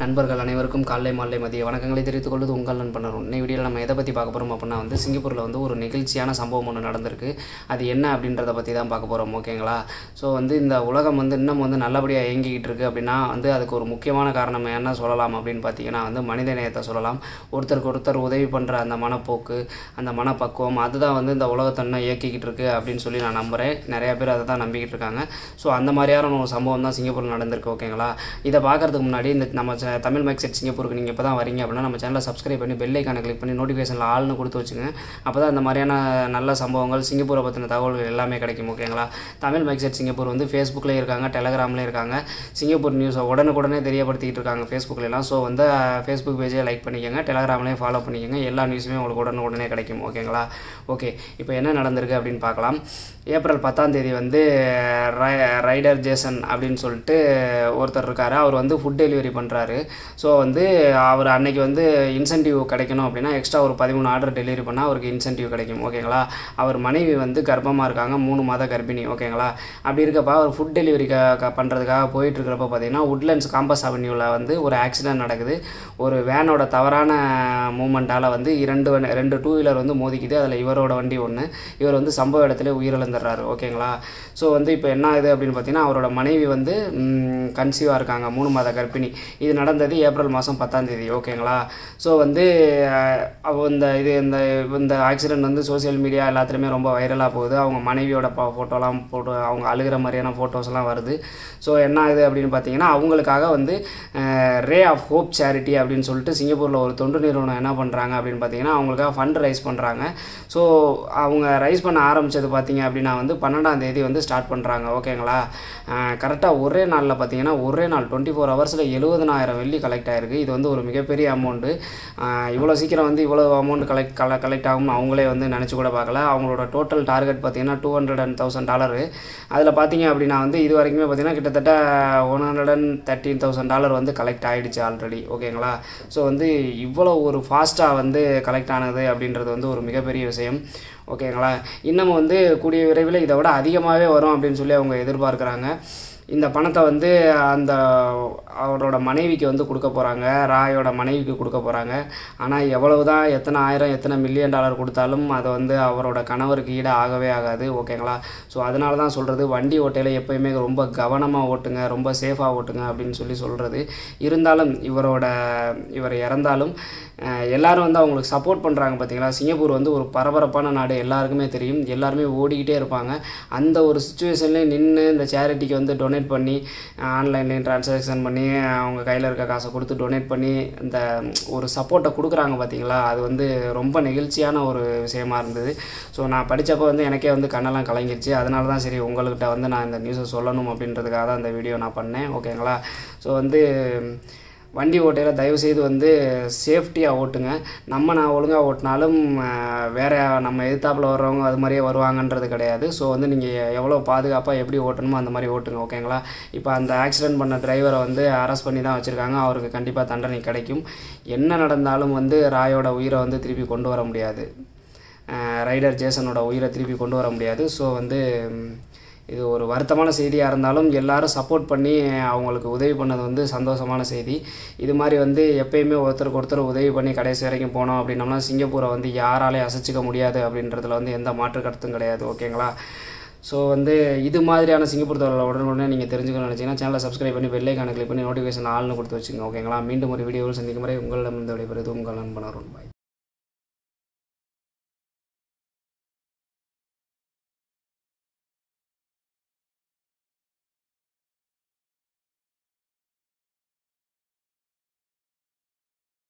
நண்பர்கள் அனைவருக்கும் காலை மாலை மதிய வணக்கங்களை தெரிவித்துக் கொள்வது உங்கள் நண்பன் அருண் இந்த வீடியோவில் நம்ம எதை பற்றி பார்க்க போகிறோம் அப்படின்னா வந்து சிங்கப்பூரில் வந்து ஒரு நெகிழ்ச்சியான சம்பவம் ஒன்று நடந்திருக்கு அது என்ன அப்படின்றத பற்றி தான் பார்க்க போகிறோம் ஓகேங்களா ஸோ வந்து இந்த உலகம் வந்து இன்னும் வந்து நல்லபடியாக இயங்கிக்கிட்டு இருக்கு அப்படின்னா வந்து அதுக்கு ஒரு முக்கியமான காரணம் என்ன சொல்லலாம் அப்படின்னு பார்த்தீங்கன்னா வந்து மனித நேயத்தை சொல்லலாம் ஒருத்தருக்கு ஒருத்தர் உதவி பண்ணுற அந்த மனப்போக்கு அந்த மனப்பக்குவம் அதுதான் வந்து இந்த உலகத்தை இன்னும் இயக்கிக்கிட்டு இருக்கு அப்படின்னு சொல்லி நான் நம்புகிறேன் நிறைய பேர் அதை தான் நம்பிக்கிட்டு இருக்காங்க ஸோ அந்த மாதிரியான ஒரு சம்பவம் தான் சிங்கப்பூரில் நடந்திருக்கு ஓகேங்களா இதை பார்க்கறதுக்கு முன்னாடி இந்த நம்ம ச- தமிழ் மைக் செட் சிங்கப்பூருக்கு நீங்கள் இப்போ தான் வரீங்க அப்படின்னா நம்ம சேனலை சப்ஸ்கிரைப் பண்ணி பெல் ஐக்கானை கிளிக் பண்ணி நோட்டிஃபிகேஷனில் ஆள்னு கொடுத்து வச்சுங்க அப்போ தான் இந்த மாதிரியான நல்ல சம்பவங்கள் சிங்கப்பூரை பற்றின தகவல்கள் எல்லாமே கிடைக்கும் ஓகேங்களா தமிழ் மைக் செட் சிங்கப்பூர் வந்து ஃபேஸ்புக்லேயும் இருக்காங்க டெலகிராம்லேயும் இருக்காங்க சிங்கப்பூர் நியூஸை உடனுக்குடனே தெரியப்படுத்திட்டு இருக்காங்க ஃபேஸ்புக்கில் எல்லாம் ஸோ வந்து ஃபேஸ்புக் பேஜை லைக் பண்ணிக்கோங்க டெலகிராம்லேயும் ஃபாலோ பண்ணிக்கோங்க எல்லா நியூஸுமே உங்களுக்கு உடனுக்குடனே கிடைக்கும் ஓகேங்களா ஓகே இப்போ என்ன நடந்திருக்கு அப்படின்னு பார்க்கலாம் ஏப்ரல் பத்தாம் தேதி வந்து ரை- ரைடர் ஜேசன் அப்படின்னு சொல்லிட்டு ஒருத்தர் இருக்கார் அவர் வந்து ஃபுட் டெலிவரி பண்ணுறாரு ஸோ வந்து அவர் அன்னைக்கு வந்து இன்சென்டிவ் கிடைக்கணும் அப்படின்னா எக்ஸ்ட்ரா ஒரு பதிமூணு ஆர்டர் டெலிவரி பண்ணால் அவருக்கு இன்சென்டிவ் கிடைக்கும் ஓகேங்களா அவர் மனைவி வந்து கர்ப்பமாக இருக்காங்க மூணு மாத கர்ப்பிணி ஓகேங்களா அப்படி இருக்கப்ப அவர் ஃபுட் டெலிவரி க க- பண்ணுறதுக்காக போயிட்டு இருக்கிறப்ப பார்த்தீங்கன்னா உட்லண்ட்ஸ் காம்பஸ் அவென்யூவில் வந்து ஒரு ஆக்சிடென்ட் நடக்குது ஒரு வேனோட தவறான மூமெண்ட்டால் வந்து இரண்டு வண்டி- ரெண்டு டூ வீலர் வந்து மோதிக்குது அதில் இவரோட வண்டி ஒன்று இவர் வந்து சம்பவ இடத்துல உயிரிழந்துடுறாரு ஓகேங்களா ஸோ வந்து இப்போ என்ன ஆகுது அப்படின்னு பார்த்தீங்கன்னா அவரோட மனைவி வந்து கன்சீவாக இருக்காங்க மூணு மாத கர்ப்பிணி இது நடந்தது ஏப்ரல் மாதம் பத்தாம் தேதி ஓகேங்களா ஸோ வந்து அஹ், அவ இந்த இது இந்த இந்த ஆக்சிடென்ட் வந்து சோஷியல் மீடியா எல்லாத்துலேயுமே ரொம்ப வைரலாக போகுது அவங்க மனைவியோட ஃபோட்டோலாம் போட்டு அவங்க அழுகிற மாதிரியான ஃபோட்டோஸ்லாம் வருது ஸோ என்ன ஆகுது அப்படின்னு பார்த்தீங்கன்னா அவங்களுக்காக வந்து ரே ஆஃப் ஹோப் சேரிட்டி அப்படின்னு சொல்லிட்டு சிங்கப்பூரில் ஒரு தொண்டு நிறுவனம் என்ன பண்ணுறாங்க அப்படின்னு பார்த்தீங்கன்னா அவங்களுக்காக ஃபண்ட் ரைஸ் பண்ணுறாங்க ஸோ அவங்க ரைஸ் பண்ண ஆரம்பித்தது பார்த்தீங்க அப்படின்னா வந்து பன்னெண்டாம் தேதி வந்து ஸ்டார்ட் பண்ணுறாங்க ஓகேங்களா கரெக்டாக ஒரே நாளில் பார்த்தீங்கன்னா ஒரே நாள் டுவெண்ட்டி ஃபோர் ஹவர்ஸில் எழுபதனாயிரம் வெள்ளி கலெக்ட் ஆயிருக்கு இது வந்து ஒரு மிகப்பெரிய அமௌண்ட்டு இவ்வளோ சீக்கிரம் வந்து இவ்வளோ அமௌண்ட் கலெக்ட் கல கலெக்ட் ஆகும்னு அவங்களே வந்து நினச்சி கூட பார்க்கல அவங்களோட டோட்டல் டார்கெட் பார்த்தீங்கன்னா two hundred and thousand dollar அதில் பார்த்தீங்க அப்படின்னா வந்து இது வரைக்குமே பார்த்தீங்கன்னா கிட்டத்தட்ட one hundred and thirteen thousand dollar வந்து கலெக்ட் ஆகிடுச்சு ஆல்ரெடி ஓகேங்களா ஸோ வந்து இவ்வளோ ஒரு ஃபாஸ்ட்டாக வந்து கலெக்ட் ஆனது அப்படின்றது வந்து ஒரு மிகப்பெரிய விஷயம் ஓகேங்களா இன்னமும் வந்து கூடிய விரைவில் இதை விட அதிகமாகவே வரும் அப்படின்னு சொல்லி அவங்க எதிர்பார்க்குறாங்க இந்த பணத்தை வந்து அந்த அவரோட மனைவிக்கு வந்து கொடுக்க போகிறாங்க ராயோட மனைவிக்கு கொடுக்க போகிறாங்க ஆனால் எவ்வளவு தான் எத்தனை ஆயிரம் எத்தனை மில்லியன் டாலர் கொடுத்தாலும் அதை வந்து அவரோட கணவருக்கு ஈடு ஆகவே ஆகாது ஓகேங்களா ஸோ அதனால தான் சொல்கிறது வண்டி ஓட்டையில் எப்போயுமே ரொம்ப கவனமாக ஓட்டுங்க ரொம்ப சேஃபாக ஓட்டுங்க அப்படின்னு சொல்லி சொல்கிறது இருந்தாலும் இவரோட இவர் இறந்தாலும் அஹ், எல்லாரும் வந்து அவங்களுக்கு சப்போர்ட் பண்ணுறாங்க பார்த்தீங்களா சிங்கப்பூர் வந்து ஒரு பரபரப்பான நாடு எல்லாருக்குமே தெரியும் எல்லாருமே ஓடிக்கிட்டே இருப்பாங்க அந்த ஒரு சுச்சுவேஷன்லேயே நின்று இந்த சேரிட்டிக்கு வந்து டொனேட் பண்ணி ஆன்லைன்லேயும் ட்ரான்சாக்ஷன் பண்ணி அவங்க கையில் இருக்க காசை கொடுத்து டொனேட் பண்ணி இந்த ஒரு சப்போர்ட்டை கொடுக்குறாங்க பார்த்தீங்களா அது வந்து ரொம்ப நெகிழ்ச்சியான ஒரு விஷயமா இருந்தது ஸோ நான் படித்தப்போ வந்து எனக்கே வந்து கண்ணெல்லாம் கலங்கிருச்சு அதனால தான் சரி உங்கள்கிட்ட வந்து நான் இந்த நியூஸை சொல்லணும் அப்படின்றதுக்காக தான் இந்த வீடியோ நான் பண்ணேன் ஓகேங்களா ஸோ வந்து வண்டி ஓட்டையில் தயவுசெய்து வந்து சேஃப்டியாக ஓட்டுங்க நம்ம நான் ஒழுங்காக ஓட்டினாலும் அஹ், வேற நம்ம எதிர்த்தாப்புல வர்றவங்க அது மாதிரியே வருவாங்கன்றது கிடையாது ஸோ வந்து நீங்கள் எவ்வளோ பாதுகாப்பாக எப்படி ஓட்டணுமோ அந்த மாதிரி ஓட்டுங்க ஓகேங்களா இப்போ அந்த ஆக்சிடென்ட் பண்ண டிரைவரை வந்து அரெஸ்ட் பண்ணி தான் வச்சுருக்காங்க அவருக்கு கண்டிப்பாக தண்டனை கிடைக்கும் என்ன நடந்தாலும் வந்து ராயோட உயிரை வந்து திருப்பி கொண்டு வர முடியாது அஹ், ரைடர் ஜேசனோட உயிரை திருப்பி கொண்டு வர முடியாது ஸோ வந்து ம், இது ஒரு வருத்தமான செய்தியாக இருந்தாலும் எல்லாரும் சப்போர்ட் பண்ணி அவங்களுக்கு உதவி பண்ணது வந்து சந்தோஷமான செய்தி இது மாதிரி வந்து எப்பயுமே ஒருத்தருக்கு ஒருத்தர் உதவி பண்ணி கடைசி வரைக்கும் போனோம் அப்படின்னம்னா சிங்கப்பூரை வந்து யாராலையும் அசைச்சிக்க முடியாது அப்படின்றதுல வந்து எந்த மாற்று கருத்தும் கிடையாது ஓகேங்களா ஸோ வந்து இது மாதிரியான சிங்கப்பூர் தகவலை உடனுடனே நீங்கள் தெரிஞ்சுக்கணும்னு நினச்சிங்கன்னா சேனலை சப்ஸ்கிரைப் பண்ணி பெல்லைக்கான கிளிக் பண்ணி நோட்டிஃபிகேஷன் ஆள்னு கொடுத்து வச்சுங்க ஓகேங்களா மீண்டும் ஒரு வீடியோவில் சந்திக்கும் வரை உங்களிடம் இந்த விடைபெறுவது உங்கள் நண்பனர் பாய்